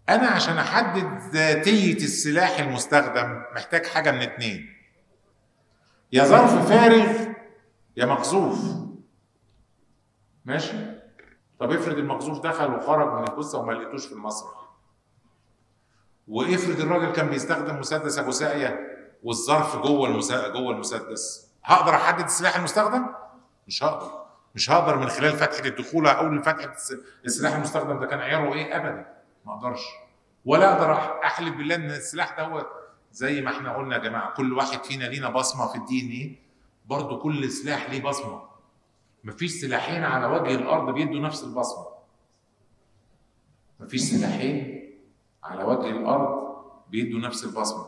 انا عشان احدد ذاتيه السلاح المستخدم محتاج حاجه من اتنين يا ظرف فارغ يا مقذوف ماشي طب افرض المقذوف دخل وخرج من الجثه وما لقيتوش في المسرح وافرض الراجل كان بيستخدم مسدس ابو ساقيه والظرف جوه المسا... جوه المسدس هقدر احدد السلاح المستخدم مش هقدر مش هقدر من خلال فتحه الدخول اقول فتحه السلاح المستخدم ده كان عياره ايه ابدا ما اقدرش ولا اقدر احلف بالله ان السلاح ده هو زي ما احنا قلنا يا جماعه كل واحد فينا لينا بصمه في الدي ان ايه برضه كل سلاح ليه بصمه مفيش سلاحين على وجه الارض بيدوا نفس البصمه مفيش سلاحين على وجه الارض بيدوا نفس البصمه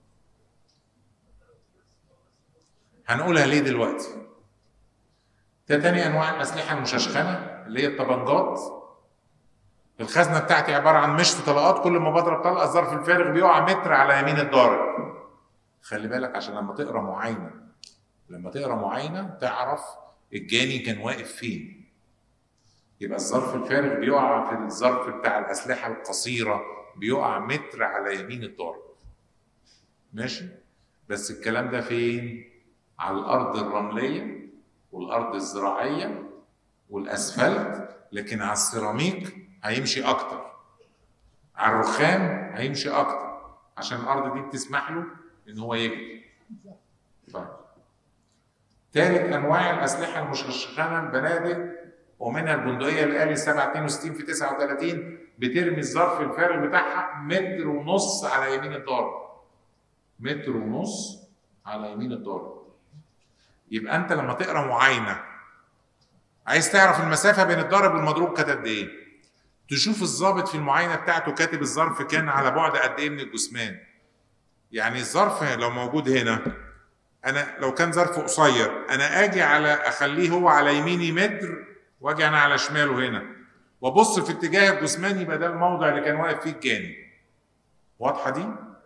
هنقولها ليه دلوقتي ده تاني انواع الاسلحه المششخنه اللي هي الطبنجات الخزنه بتاعتي عباره عن مشط طلقات كل ما بضرب طلقه الظرف الفارغ بيقع متر على يمين الضارب خلي بالك عشان لما تقرا معاينه لما تقرا معاينه تعرف الجاني كان واقف فين يبقى الظرف الفارغ بيقع في الظرف بتاع الاسلحه القصيره بيقع متر على يمين الضارب ماشي بس الكلام ده فين على الارض الرمليه والارض الزراعيه والاسفلت لكن على السيراميك هيمشي اكتر على الرخام هيمشي اكتر عشان الارض دي بتسمح له ان هو يجري طيب ثالث انواع الاسلحه المشخشخانه البنادق ومنها البندقيه الالي 762 في 39 بترمي الظرف الفارغ بتاعها متر ونص على يمين الضارب متر ونص على يمين الضارب يبقى انت لما تقرا معاينه عايز تعرف المسافه بين الضارب والمضروب كانت قد ايه تشوف الضابط في المعاينه بتاعته كاتب الظرف كان على بعد قد ايه من الجثمان يعني الظرف لو موجود هنا انا لو كان ظرف قصير انا اجي على اخليه هو على يميني متر واجي انا على شماله هنا وابص في اتجاه الجثمان يبقى ده الموضع اللي كان واقف فيه الجاني واضحه دي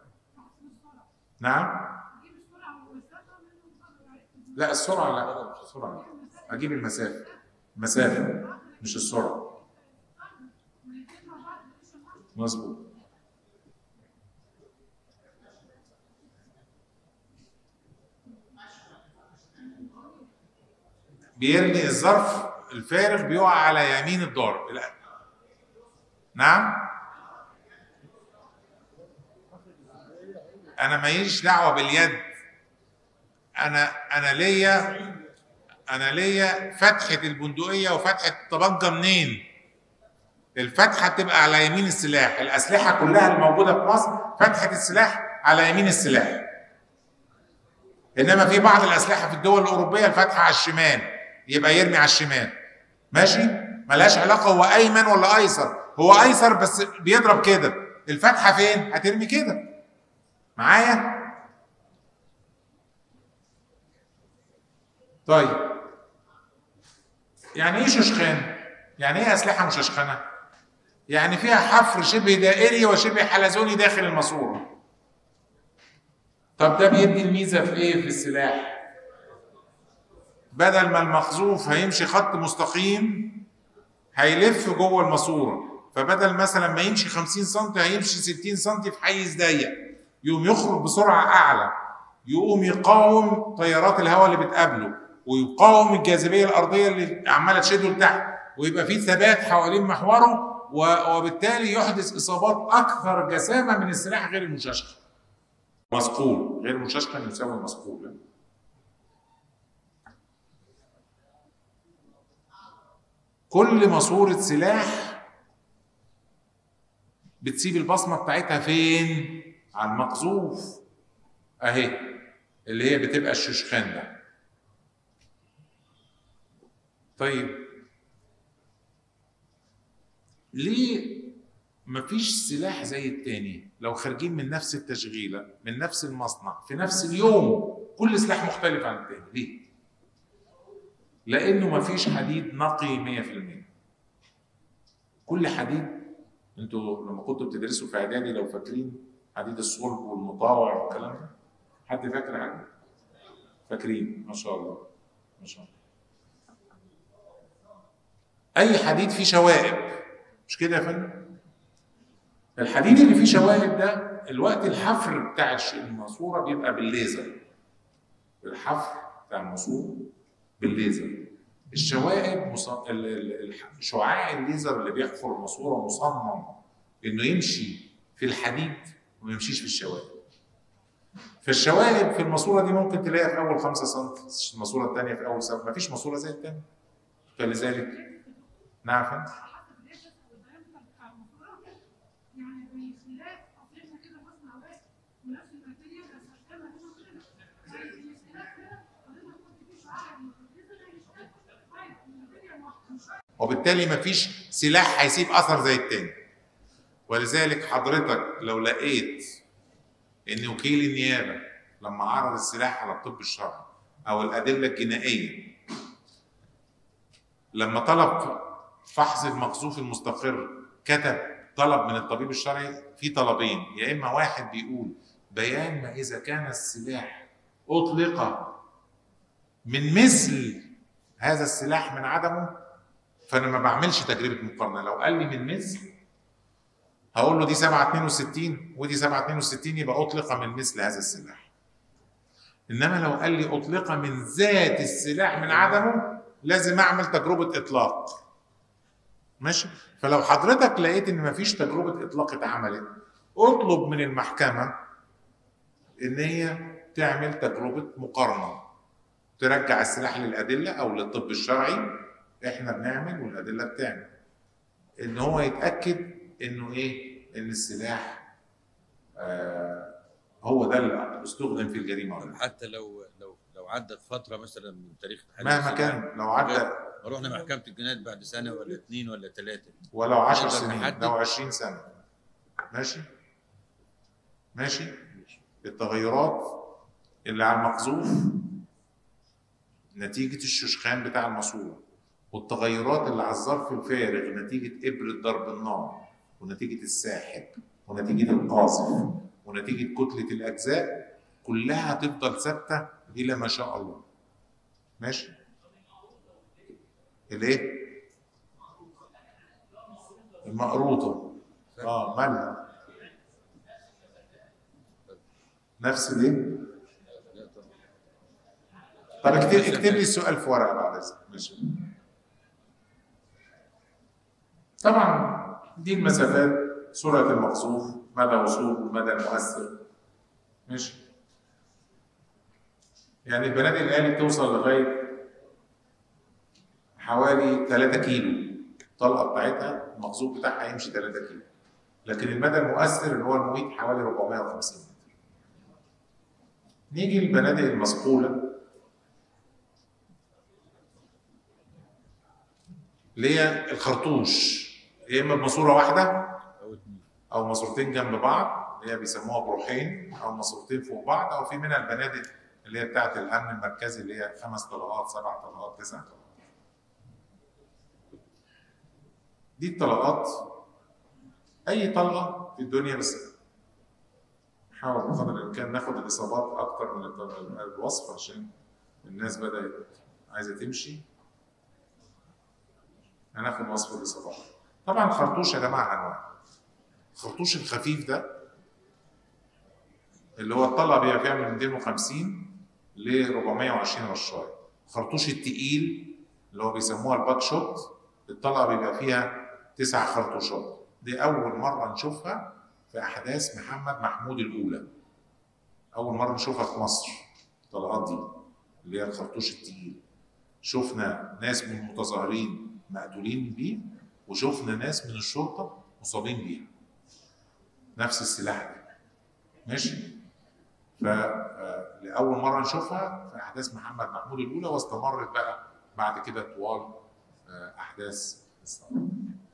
نعم لا السرعه لا السرعه اجيب المسافه المسافه مش السرعه مظبوط بيرمي الظرف الفارغ بيقع على يمين الضارب لا. نعم انا ماليش دعوه باليد انا انا ليا انا ليا فتحه البندقيه وفتحه الطبنجه منين الفتحه بتبقى على يمين السلاح الاسلحه كلها الموجوده في مصر فتحه السلاح على يمين السلاح انما في بعض الاسلحه في الدول الاوروبيه الفتحه على الشمال يبقى يرمي على الشمال ماشي ملهاش علاقه هو ايمن ولا ايسر هو ايسر بس بيضرب كده الفتحه فين هترمي كده معايا طيب يعني ايه ششخان يعني ايه اسلحه مششخنه يعني فيها حفر شبه دائري وشبه حلزوني داخل الماسوره طب ده بيدي الميزه في ايه في السلاح بدل ما المخزوف هيمشي خط مستقيم هيلف جوه الماسوره فبدل مثلا ما يمشي 50 سم هيمشي 60 سم في حيز ضيق يقوم يخرج بسرعه اعلى يقوم يقاوم تيارات الهواء اللي بتقابله ويقاوم الجاذبيه الارضيه اللي عماله تشده لتحت ويبقى في ثبات حوالين محوره وبالتالي يحدث اصابات اكثر جسامه من السلاح غير المششخن. مثقول غير مششخن يساوي مثقول كل ماسوره سلاح بتسيب البصمه بتاعتها فين؟ على المقذوف اهي اللي هي بتبقى الششخان ده طيب ليه مفيش سلاح زي التاني لو خارجين من نفس التشغيلة من نفس المصنع في نفس اليوم كل سلاح مختلف عن التاني ليه لانه مفيش حديد نقي 100% كل حديد انتوا لما كنتوا بتدرسوا في اعدادي لو فاكرين حديد الصلب والمطاوع والكلام ده حد فاكر حاجه فاكرين ما شاء الله ما شاء الله اي حديد فيه شوائب مش كده يا فندم الحديد اللي فيه شواهد ده الوقت الحفر بتاع الش- الماسوره بيبقى بالليزر الحفر بتاع الماسوره بالليزر الشوائب مص... ال- ال- الح- شعاع الليزر اللي بيحفر الماسوره مصمم انه يمشي في الحديد وما يمشيش في الشوائب فالشوائب في الماسوره دي ممكن تلاقيها في اول 5 سم الماسوره الثانيه في اول 7 ما فيش ماسوره زي الثانيه فلذلك نعم فندم. يعني باختلاف اصلنا كده مصنع واحد ونفس الماتيريال بس اشكالها هنا وهنا يعني الاختلاف هنا حضرتك قلت في شعاع الجزء ده يشتغل طيب الماتيريال واحده مش وبالتالي مفيش سلاح هيسيب اثر زي التاني ولذلك حضرتك لو لقيت ان وكيل النيابه لما عرض السلاح على الطب الشرعي او الادله الجنائيه لما طلب فحص المقذوف المستقر كتب طلب من الطبيب الشرعي في طلبين يا اما واحد بيقول بيان ما اذا كان السلاح اطلق من مثل هذا السلاح من عدمه فانا ما بعملش تجربه مقارنه لو قال لي من مثل هقول له دي 7 62 ودي 7 62 يبقى اطلق من مثل هذا السلاح انما لو قال لي اطلق من ذات السلاح من عدمه لازم اعمل تجربه اطلاق ماشي فلو حضرتك لقيت ان مفيش تجربه اطلاق اتعملت اطلب من المحكمه ان هي تعمل تجربه مقارنه ترجع السلاح للادله او للطب الشرعي احنا بنعمل والادله بتعمل ان هو يتاكد انه ايه ان السلاح آه هو ده اللي استخدم في الجريمه ولا لا. حتى لو لو لو عدت فتره مثلا من تاريخ الحادث مهما كان لو عدى رحنا محكمه الجنايات بعد سنه ولا اثنين ولا ثلاثه ولو 10 نقدر سنين نحدد. لو 20 سنه ماشي ماشي التغيرات اللي على المقذوف نتيجة الششخان بتاع الماسورة والتغيرات اللي على الظرف الفارغ نتيجة إبرة ضرب النار ونتيجة الساحب ونتيجة القاذف ونتيجة كتلة الأجزاء كلها هتفضل ثابتة إلى ما شاء الله ماشي الإيه؟ المقروطة اه مالها نفس الايه؟ طب اكتب اكتب لي السؤال في ورقه بعد اذنك ماشي طبعا دي المسافات سرعه المقذوف مدى وصوله مدى المؤثر ماشي يعني البنادق الآلي بتوصل لغايه حوالي 3 كيلو الطلقه بتاعتها المقذوف بتاعها يمشي 3 كيلو لكن المدى المؤثر اللي هو المميت حوالي 450 متر نيجي للبنادق المصقوله اللي هي الخرطوش يا اما بماسوره واحده او اثنين او ماسورتين جنب بعض اللي هي بيسموها بروحين او ماسورتين فوق بعض او في منها البنادق اللي هي بتاعت الامن المركزي اللي هي خمس طلقات سبع طلقات تسع طلقات دي الطلقات اي طلقه في الدنيا بس نحاول بقدر الامكان ناخد الاصابات اكتر من الط- الوصف عشان الناس بدات عايزه تمشي هناخد وصف الاصابات طبعا الخرطوش يا جماعه انواع الخرطوش الخفيف ده اللي هو الطلقه بيبقى فيها من 250 ل 420 رشايه الخرطوش التقيل اللي هو بيسموها الباك شوت الطلقه بيبقى فيها تسع خرطوشات دي اول مره نشوفها في احداث محمد محمود الاولى اول مره نشوفها في مصر الطلقات دي اللي هي الخرطوش التقيل شفنا ناس من المتظاهرين مقتولين بيه وشفنا ناس من الشرطه مصابين بيه نفس السلاح ده ماشي ف آه، لاول مره نشوفها في احداث محمد محمود الاولى واستمرت بقى بعد كده طوال آه، احداث الثوره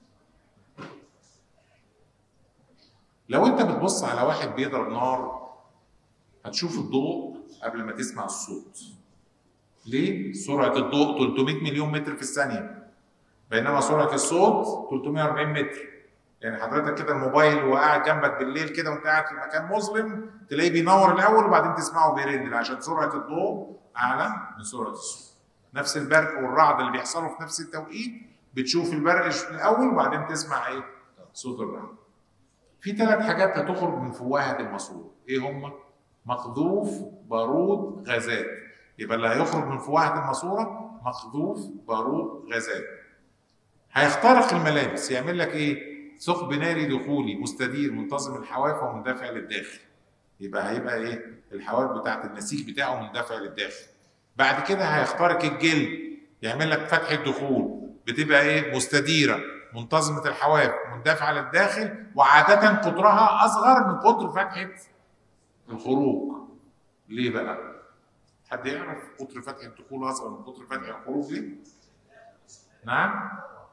لو انت بتبص على واحد بيضرب نار هتشوف الضوء قبل ما تسمع الصوت ليه سرعه الضوء 300 مليون متر في الثانيه بينما سرعه الصوت 340 متر يعني حضرتك كده الموبايل وقاعد جنبك بالليل كده وانت قاعد في مكان مظلم تلاقيه بينور الاول وبعدين تسمعه بيرن عشان سرعه الضوء اعلى من سرعه الصوت نفس البرق والرعد اللي بيحصلوا في نفس التوقيت بتشوف البرق الاول وبعدين تسمع ايه صوت الرعد في ثلاث حاجات هتخرج من فوهة الماسورة ايه هم مقذوف بارود غازات يبقى اللي هيخرج من فوهة الماسورة مقذوف بارود غازات هيخترق الملابس يعمل لك ايه ثقب ناري دخولي مستدير منتظم الحواف ومندفع للداخل يبقى هيبقى ايه الحواف بتاعت النسيج بتاعه مندفع للداخل بعد كده هيخترق الجلد يعمل لك فتحة دخول بتبقى ايه مستديرة منتظمة الحواف مندفعة للداخل وعادة قطرها أصغر من قطر فتحة الخروج ليه بقى؟ حد يعرف قطر فتح الدخول أصغر من قطر فتح الخروج ليه؟ نعم؟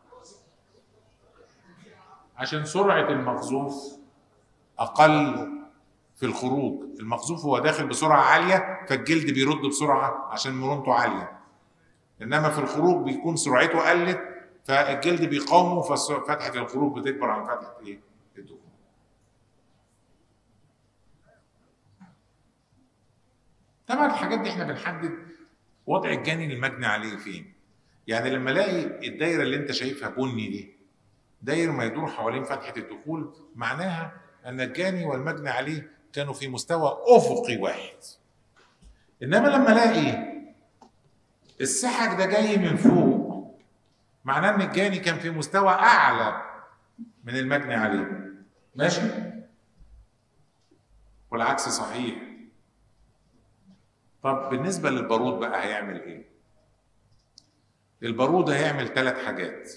عشان سرعة المقذوف أقل في الخروج المقذوف هو داخل بسرعة عالية فالجلد بيرد بسرعة عشان مرونته عالية إنما في الخروج بيكون سرعته قلت فالجلد بيقاومه ففتحة الخروج بتكبر عن فتحة إيه؟ الدخول طبعا الحاجات دي احنا بنحدد وضع الجاني المجني عليه فين يعني لما الاقي الدايره اللي انت شايفها بني دي داير ما يدور حوالين فتحه الدخول معناها ان الجاني والمجني عليه كانوا في مستوى افقي واحد انما لما الاقي السحك ده جاي من فوق معناه ان الجاني كان في مستوى اعلى من المجني عليه ماشي والعكس صحيح طب بالنسبة للبارود بقى هيعمل ايه؟ البارود هيعمل ثلاث حاجات.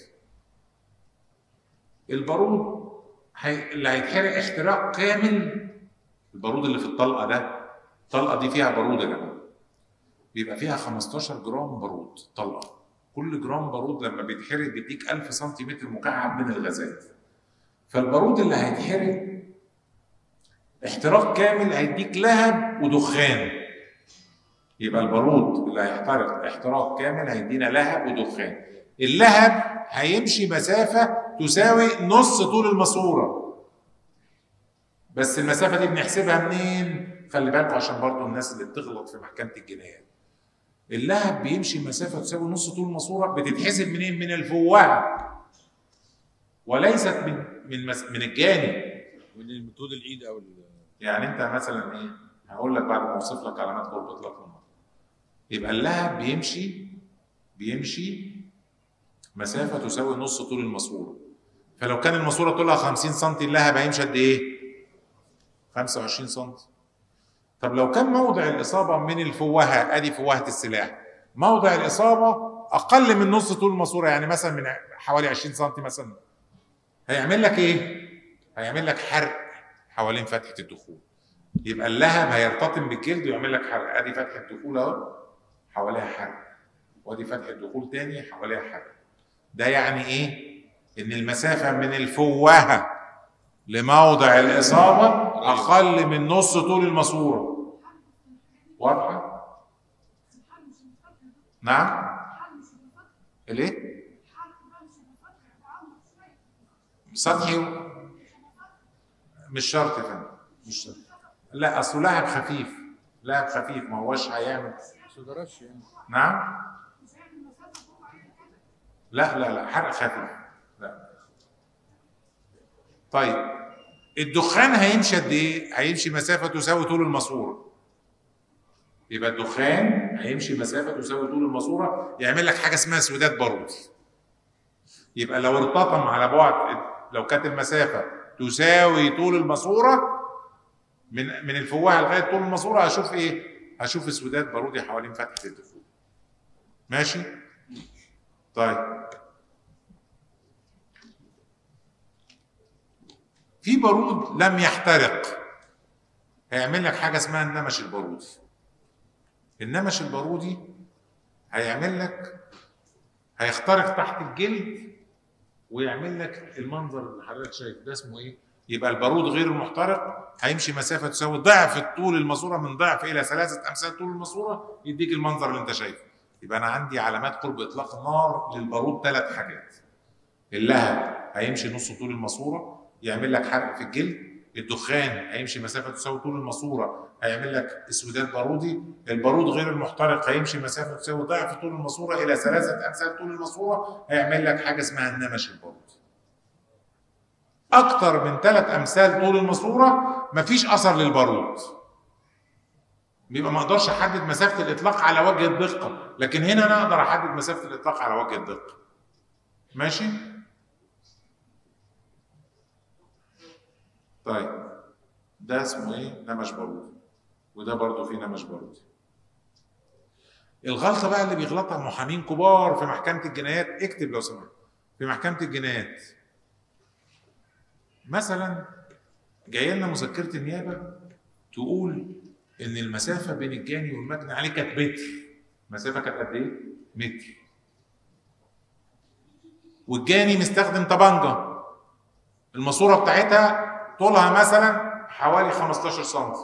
البارود هي... اللي هيتحرق احتراق كامل البارود اللي في الطلقة ده الطلقة دي فيها بارود يا جماعة. بيبقى فيها 15 جرام بارود طلقة. كل جرام بارود لما بيتحرق بيديك 1000 سنتيمتر مكعب من الغازات. فالبارود اللي هيتحرق احتراق كامل هيديك لهب ودخان. يبقى البارود اللي هيحترق احتراق كامل هيدينا لهب ودخان اللهب هيمشي مسافة تساوي نص طول الماسورة بس المسافة دي بنحسبها منين؟ خلي بالكوا عشان برضو الناس اللي بتغلط في محكمة الجنايات اللهب بيمشي مسافة تساوي نص طول الماسورة بتتحسب منين؟ من الفوهة وليست من من مس... من الجاني من طول الايد او ال- يعني انت مثلا ايه هقول لك بعد ما اوصف لك علامات قرب اطلاق النار يبقى اللهب بيمشي بيمشي مسافه تساوي نص طول الماسوره فلو كان الماسوره طولها 50 سم اللهب هيمشي قد ايه 25 سم طب لو كان موضع الاصابه من الفوهه ادي فوهه السلاح موضع الاصابه اقل من نص طول الماسوره يعني مثلا من حوالي 20 سم مثلا هيعمل لك ايه هيعمل لك حرق حوالين فتحه الدخول يبقى اللهب هيرتطم بالجلد ويعمل لك حرق ادي فتحه دخول اهو حواليها حرق وادي فتحه دخول تاني حواليها حرق ده يعني ايه ان المسافه من الفوهه لموضع الاصابه اقل من نص طول الماسوره واضحه نعم الايه سطحي مش شرط يا فندم مش شرط لا اصله لهب خفيف لهب خفيف ما هوش هيعمل صدرش يعني نعم لا لا لا حرق خفيف لا طيب الدخان هيمشي قد ايه؟ هيمشي مسافه تساوي طول الماسوره يبقى الدخان هيمشي مسافه تساوي طول الماسوره يعمل لك حاجه اسمها سودات بارودي يبقى لو ارتطم على بعد لو كانت المسافه تساوي طول الماسوره من من الفوهه لغايه طول الماسوره هشوف ايه؟ هشوف اسودات بارودي حوالين فتحه الدخول. ماشي؟ طيب في بارود لم يحترق هيعمل لك حاجه اسمها النمش البارودي. النمش البارودي هيعمل لك هيخترق تحت الجلد ويعمل لك المنظر اللي حضرتك شايف ده اسمه ايه؟ يبقى البارود غير المحترق هيمشي مسافه تساوي ضعف طول الماسوره من ضعف الى ثلاثه امثال طول الماسوره يديك المنظر اللي انت شايفه. يبقى انا عندي علامات قرب اطلاق النار للبارود ثلاث حاجات. اللهب هيمشي نص طول الماسوره يعمل لك حرق في الجلد. الدخان هيمشي مسافه تساوي طول الماسوره هيعمل لك اسودات بارودي. البارود غير المحترق هيمشي مسافه تساوي ضعف طول الماسوره الى ثلاثه امثال طول الماسوره هيعمل لك حاجه اسمها النمش البارودي. اكتر من ثلاث امثال طول الماسوره مفيش اثر للبارود بيبقى ما اقدرش احدد مسافه الاطلاق على وجه الدقه لكن هنا انا اقدر احدد مسافه الاطلاق على وجه الدقه ماشي طيب ده اسمه ايه نمش بارودي وده برضو فيه نمش بارودي الغلطه بقى اللي بيغلطها محامين كبار في محكمه الجنايات اكتب لو سمحت في محكمه الجنايات مثلا جايه لنا مذكره النيابه تقول ان المسافه بين الجاني والمجني عليه كانت متر المسافه كانت قد ايه؟ متر والجاني مستخدم طبنجه الماسوره بتاعتها طولها مثلا حوالي 15 سم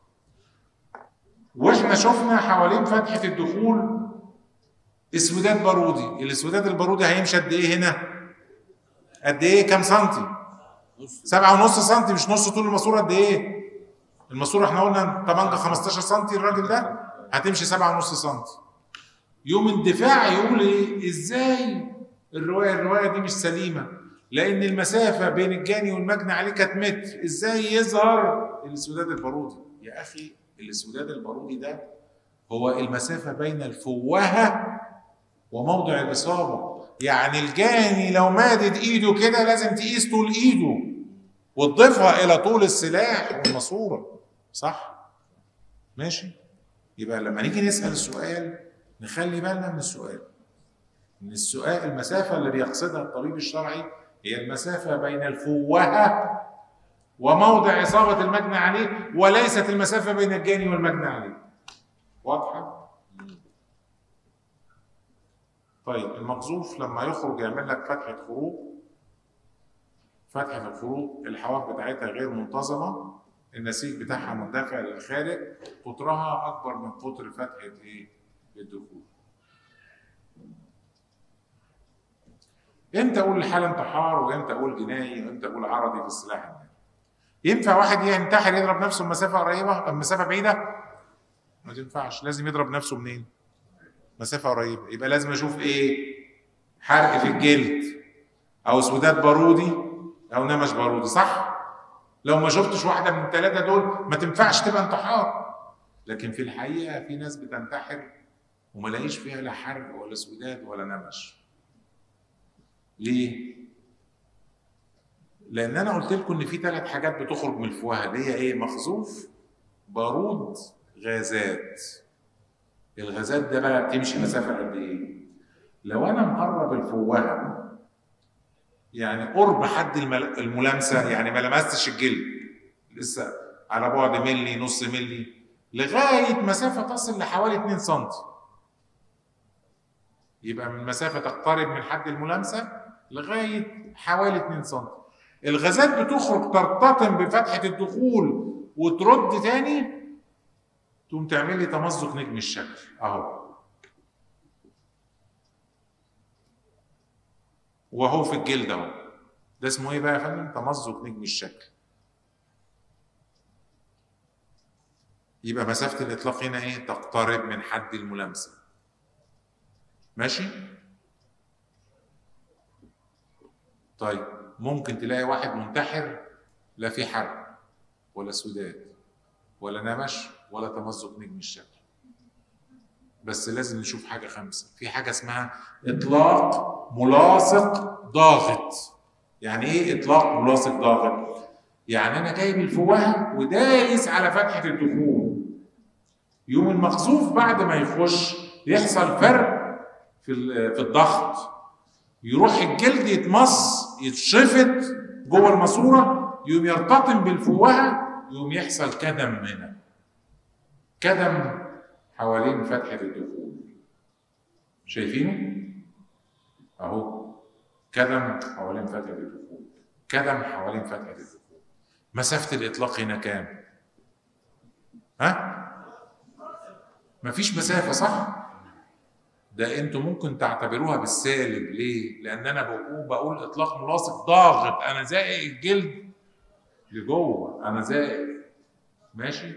واحنا شفنا حوالين فتحه الدخول اسوداد بارودي الاسوداد البارودي هيمشي قد ايه هنا قد ايه كام سنتي نص سبعة ونص سنتي مش نص طول الماسوره قد ايه الماسوره احنا قلنا طبنجه 15 سنتي الراجل ده هتمشي سبعة ونص سنتي يوم الدفاع يقول ايه ازاي الروايه الروايه دي مش سليمه لان المسافه بين الجاني والمجني عليه كانت متر ازاي يظهر الاسوداد البارودي يا اخي الاسوداد البارودي ده هو المسافه بين الفوهه وموضع الاصابه يعني الجاني لو مادد ايده كده لازم تقيس طول ايده وتضيفها الى طول السلاح والماسوره صح ماشي يبقى لما نيجي نسال السؤال نخلي بالنا من السؤال ان السؤال المسافه اللي بيقصدها الطبيب الشرعي هي المسافه بين الفوهه وموضع اصابه المجني عليه وليست المسافه بين الجاني والمجني عليه واضحه طيب المقذوف لما يخرج يعمل لك فتحه خروج فتحه الخروج الحواف بتاعتها غير منتظمه النسيج بتاعها مندفع للخارج قطرها اكبر من قطر فتحه ايه الدخول امتى اقول الحاله انتحار وامتى اقول جنائي وامتى اقول عرضي في السلاح الناري ينفع واحد ينتحر يضرب نفسه مسافه قريبه مسافه بعيده ما تنفعش لازم يضرب نفسه منين مسافه قريبه يبقى لازم اشوف ايه حرق في الجلد او اسوداد بارودي او نمش بارودي صح لو ما شفتش واحده من الثلاثه دول ما تنفعش تبقى انتحار لكن في الحقيقه في ناس بتنتحر وما لاقيش فيها لا حرق ولا سوداد ولا نمش ليه لان انا قلت لكم ان في ثلاث حاجات بتخرج من الفوهه اللي هي ايه مخزوف بارود غازات الغازات ده بقى بتمشي مسافه قد ايه لو انا مقرب الفوهه يعني قرب حد المل- الملامسه يعني ما لمستش الجلد لسه على بعد ملي نص ملي لغايه مسافه تصل لحوالي 2 سم يبقى من مسافه تقترب من حد الملامسه لغايه حوالي 2 سم الغازات بتخرج ترتطم بفتحه الدخول وترد تاني تقوم تعمل لي تمزق نجم الشكل اهو وهو في الجلد اهو ده اسمه ايه بقى يا فندم تمزق نجم الشكل يبقى مسافة الإطلاق هنا إيه؟ تقترب من حد الملامسة. ماشي؟ طيب ممكن تلاقي واحد منتحر لا في حرق ولا سوداد ولا نمش ولا تمزق نجم الشكل. بس لازم نشوف حاجة خمسة، في حاجة اسمها إطلاق ملاصق ضاغط. يعني إيه إطلاق ملاصق ضاغط؟ يعني أنا جايب الفوهة ودايس على فتحة الدخول. يوم المخزوف بعد ما يخش يحصل فرق في ال- في الضغط يروح الجلد يتمص يتشفط جوه الماسوره يقوم يرتطم بالفوهه يقوم يحصل كدم هنا كدم حوالين فتحه الدخول شايفينه اهو كدم حوالين فتحه الدخول كدم حوالين فتحه الدخول مسافه الاطلاق هنا كام ها مفيش مسافة صح؟ ده انتوا ممكن تعتبروها بالسالب ليه؟ لأن أنا بقول بقول إطلاق ملاصق ضاغط أنا زائق الجلد لجوه أنا زائق ماشي؟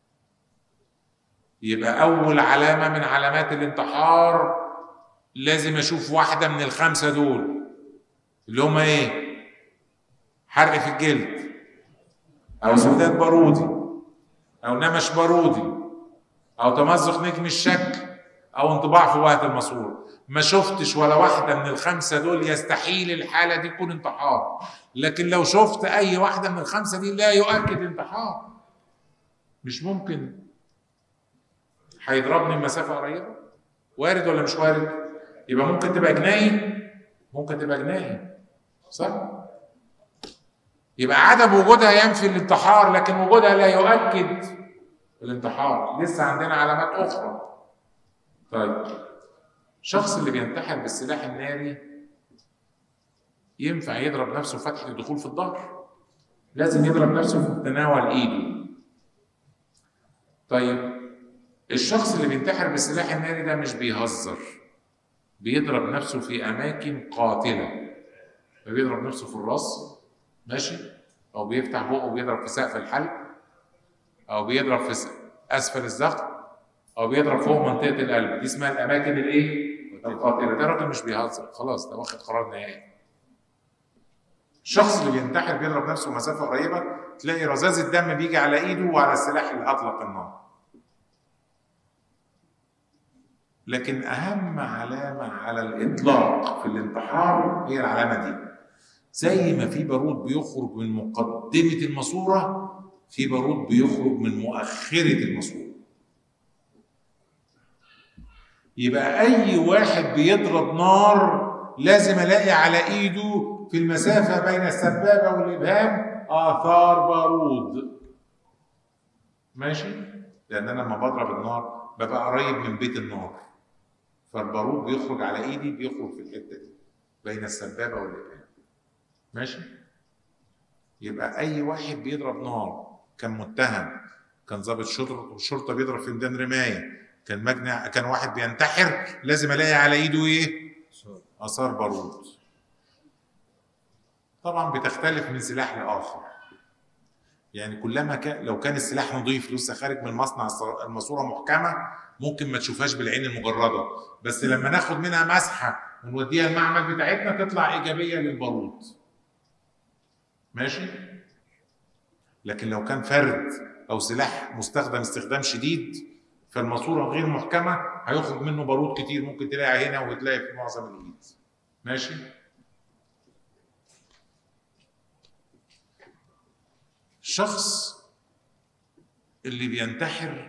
يبقى أول علامة من علامات الانتحار لازم أشوف واحدة من الخمسة دول اللي هما إيه؟ حرق في الجلد او سداد بارودي او نمش بارودي او تمزق نجم الشكل او انطباع في وقت المسؤول ما شفتش ولا واحده من الخمسه دول يستحيل الحاله دي تكون انتحار لكن لو شفت اي واحده من الخمسه دي لا يؤكد انتحار مش ممكن هيضربني مسافه قريبه وارد ولا مش وارد يبقى ممكن تبقى جناي ممكن تبقى جناي صح يبقى عدم وجودها ينفي الانتحار لكن وجودها لا يؤكد الانتحار لسه عندنا علامات اخرى طيب الشخص اللي بينتحر بالسلاح الناري ينفع يضرب نفسه فتحة الدخول في الظهر لازم يضرب نفسه في تناول ايده طيب الشخص اللي بينتحر بالسلاح الناري ده مش بيهزر بيضرب نفسه في اماكن قاتله فبيضرب نفسه في الراس ماشي او بيفتح بقه وبيضرب في سقف الحلق او بيضرب في س- اسفل الذقن او بيضرب فوق منطقه القلب دي اسمها الاماكن الايه القاتله ده راجل مش بيهزر خلاص ده واخد قرار نهائي الشخص اللي بينتحر بيضرب نفسه مسافه قريبه تلاقي رذاذ الدم بيجي على ايده وعلى السلاح اللي اطلق النار لكن اهم علامه على الاطلاق في الانتحار هي العلامه دي زي ما في بارود بيخرج من مقدمه الماسوره في بارود بيخرج من مؤخره الماسوره يبقى اي واحد بيضرب نار لازم الاقي على ايده في المسافه بين السبابه والابهام اثار بارود ماشي لان انا لما بضرب النار ببقى قريب من بيت النار فالبارود بيخرج على ايدي بيخرج في الحته دي بين السبابه والابهام ماشي يبقى اي واحد بيضرب نار كان متهم كان ضابط شرطه شرطه بيضرب في ميدان رمايه كان مجني كان واحد بينتحر لازم الاقي على ايده ايه اثار بارود طبعا بتختلف من سلاح لاخر يعني كلما كان لو كان السلاح نظيف لسه خارج من مصنع الص- الماسوره محكمه ممكن ما تشوفهاش بالعين المجرده بس لما ناخد منها مسحه ونوديها المعمل بتاعتنا تطلع ايجابيه للبارود ماشي لكن لو كان فرد او سلاح مستخدم استخدام شديد فالماسوره غير محكمه هيخرج منه بارود كتير ممكن تلاقي هنا وتلاقي في معظم الايد ماشي الشخص اللي بينتحر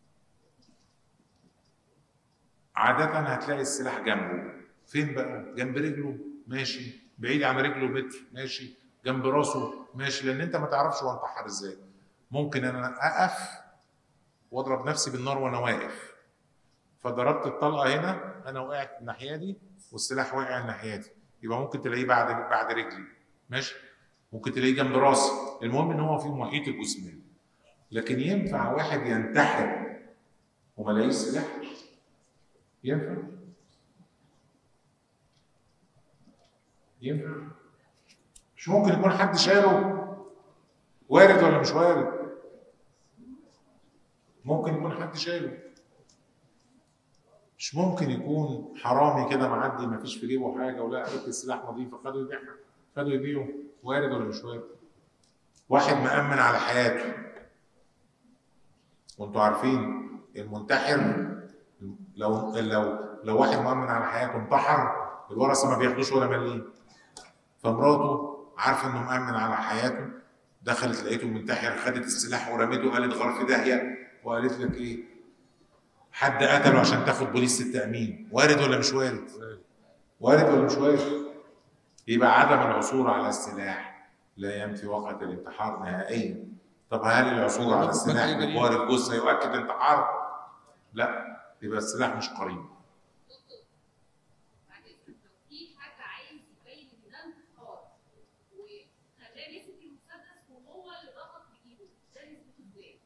عادة هتلاقي السلاح جنبه فين بقى؟ جنب رجله ماشي بعيد عن رجله متر ماشي جنب راسه ماشي لان انت ما تعرفش هو انتحر ازاي ممكن انا اقف واضرب نفسي بالنار وانا واقف فضربت الطلقه هنا انا وقعت الناحيه دي والسلاح وقع الناحيه دي يبقى ممكن تلاقيه بعد بعد رجلي ماشي ممكن تلاقيه جنب راسي المهم ان هو في محيط الجسمان لكن ينفع واحد ينتحر وما لاقيش سلاح ينفع ينفع مش ممكن يكون حد شاله وارد ولا مش وارد ممكن يكون حد شايله مش ممكن يكون حرامي كده معدي ما فيش في جيبه حاجه ولا قالت السلاح نظيفه خدوا يبيعها خدوا يبيعوا وارد ولا مش وارد واحد مأمن على حياته وانتوا عارفين المنتحر لو لو لو واحد مأمن على حياته انتحر الورثه ما بياخدوش ولا مليم فمراته عارفه انه مأمن على حياته دخلت لقيته منتحر خدت السلاح ورميته قالت غار في داهيه وقالت لك ايه حد قتله عشان تاخد بوليس التأمين وارد ولا مش وارد وارد ولا مش وارد يبقى عدم العثور على السلاح لا ينفي وقعة الانتحار نهائيا طب هل العثور على السلاح بجوار الجثة يؤكد انتحار لا يبقى السلاح مش قريب في حد عايز يبين ان ده انتحار وخلاه مسك المسدس وهو اللي ضغط بايده ده نسبته ازاي؟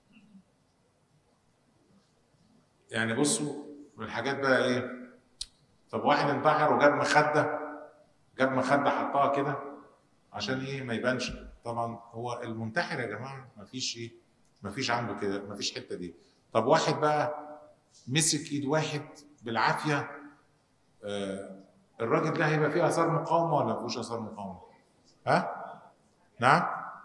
يعني بصوا من الحاجات بقى ايه طب واحد انتحر وجاب مخده جاب مخده حطها كده عشان ايه ما يبانش طبعا هو المنتحر يا جماعه ما فيش ايه ما فيش عنده كده ما فيش حته دي طب واحد بقى مسك ايد واحد بالعافيه آه الراجل ده هيبقى فيه اثار مقاومه ولا ما فيهوش اثار مقاومه ها نعم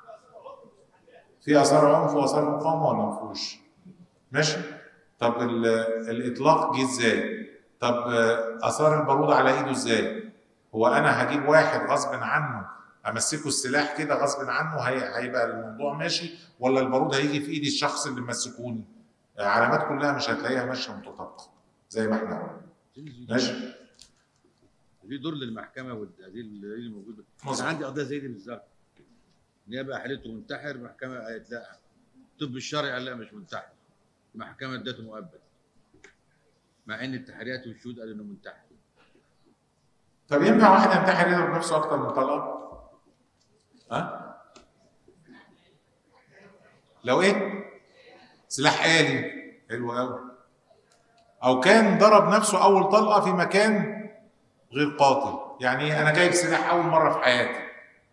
في اثار عنف واثار مقاومه ولا ما فيهوش ماشي طب ال- الاطلاق جه ازاي طب آه، اثار البارود على ايده ازاي هو انا هجيب واحد غصب عنه امسكه السلاح كده غصب عنه هي- هيبقى الموضوع ماشي ولا البارود هيجي في ايدي الشخص اللي مسكوني علامات كلها مش هتلاقيها ماشيه متطابقه زي ما احنا قلنا ماشي في دور للمحكمه والتقدير اللي موجود مظبوط. انا عندي قضيه زي دي بالظبط نيابه حالته منتحر المحكمه قالت لا الطب الشرعي قال لا مش منتحر المحكمه ادته مؤبد مع ان التحريات والشهود قالوا انه منتحر طب ينفع واحد ينتحر يضرب نفسه اكتر من طلقه؟ ها؟ لو ايه؟ سلاح آلي حلو قوي او كان ضرب نفسه اول طلقه في مكان غير قاتل يعني انا جايب سلاح اول مره في حياتي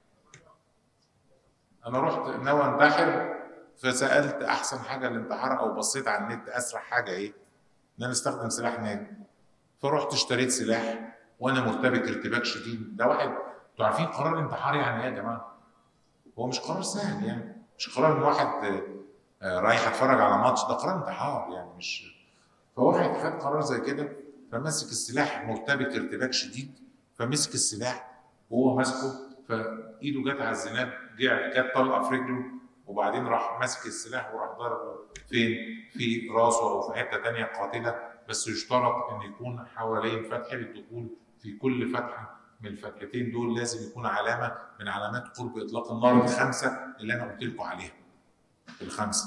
انا رحت ناوي انتحر فسالت احسن حاجه للانتحار او بصيت على النت اسرع حاجه ايه ان انا استخدم سلاح ناري فرحت اشتريت سلاح وانا مرتبك ارتباك شديد ده واحد انتوا عارفين قرار الانتحار يعني ايه يا جماعه هو مش قرار سهل يعني مش قرار ان واحد آه، آه، رايح اتفرج على ماتش ده قرار انتحار يعني مش فواحد خد قرار زي كده فمسك السلاح مرتبك ارتباك شديد فمسك السلاح وهو ماسكه فايده جت على الزناد جه جت طلقه في رجله وبعدين راح ماسك السلاح وراح ضربه فين؟ في راسه او في حته تانية قاتله بس يشترط ان يكون حوالين فتحه للدخول في كل فتحه من الفتحتين دول لازم يكون علامه من علامات قرب اطلاق النار الخمسه اللي انا قلت لكم عليها. الخمسه.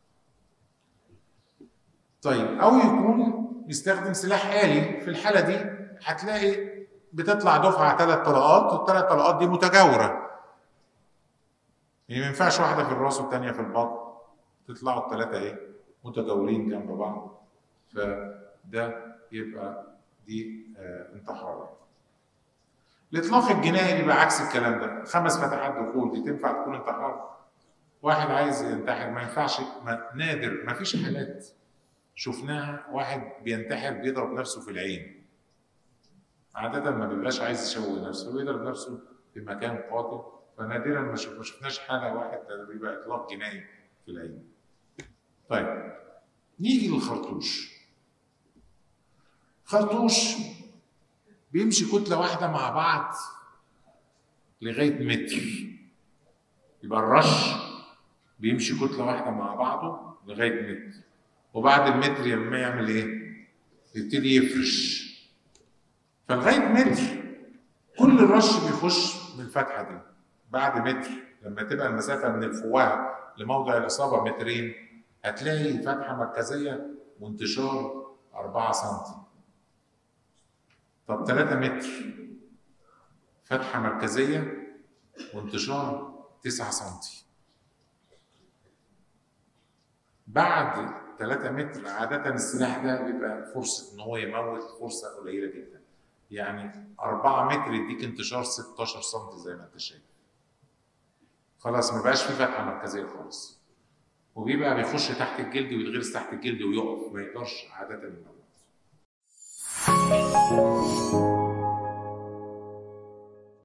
طيب او يكون يستخدم سلاح آلي في الحاله دي هتلاقي بتطلع دفعه ثلاث طلقات والثلاث طلقات دي متجاوره. يعني ما ينفعش واحده في الراس والثانيه في البطن تطلعوا الثلاثه ايه؟ متجاورين جنب بعض. فده يبقى دي آه انتحار. الاطلاق الجنائي بيبقى عكس الكلام ده، خمس فتحات دخول دي تنفع تكون انتحار؟ واحد عايز ينتحر ما ينفعش ما نادر ما فيش حالات شفناها واحد بينتحر بيضرب نفسه في العين عادة ما بيبقاش عايز يشوه نفسه بيضرب نفسه في مكان قاتل فنادرا ما شف- ما شفناش حالة واحد ده بيبقى إطلاق جنائي في العين طيب نيجي للخرطوش خرطوش بيمشي كتلة واحدة مع بعض لغاية متر يبقى الرش بيمشي كتلة واحدة مع بعضه لغاية متر وبعد المتر لما يعمل ايه؟ يبتدي يفرش فلغاية متر كل الرش بيخش من الفتحة دي بعد متر لما تبقى المسافة من الفوهة لموضع الإصابة مترين هتلاقي فتحة مركزية وانتشار 4 سم طب 3 متر فتحة مركزية وانتشار 9 سم بعد 3 متر عادة السلاح ده بيبقى فرصة إن هو يموت فرصة قليلة جدا. يعني 4 متر يديك انتشار 16 سم زي ما أنت شايف. خلاص ما بقاش في فتحة مركزية خالص. وبيبقى بيخش تحت الجلد ويتغرس تحت الجلد ويقف ما يقدرش عادة يموت.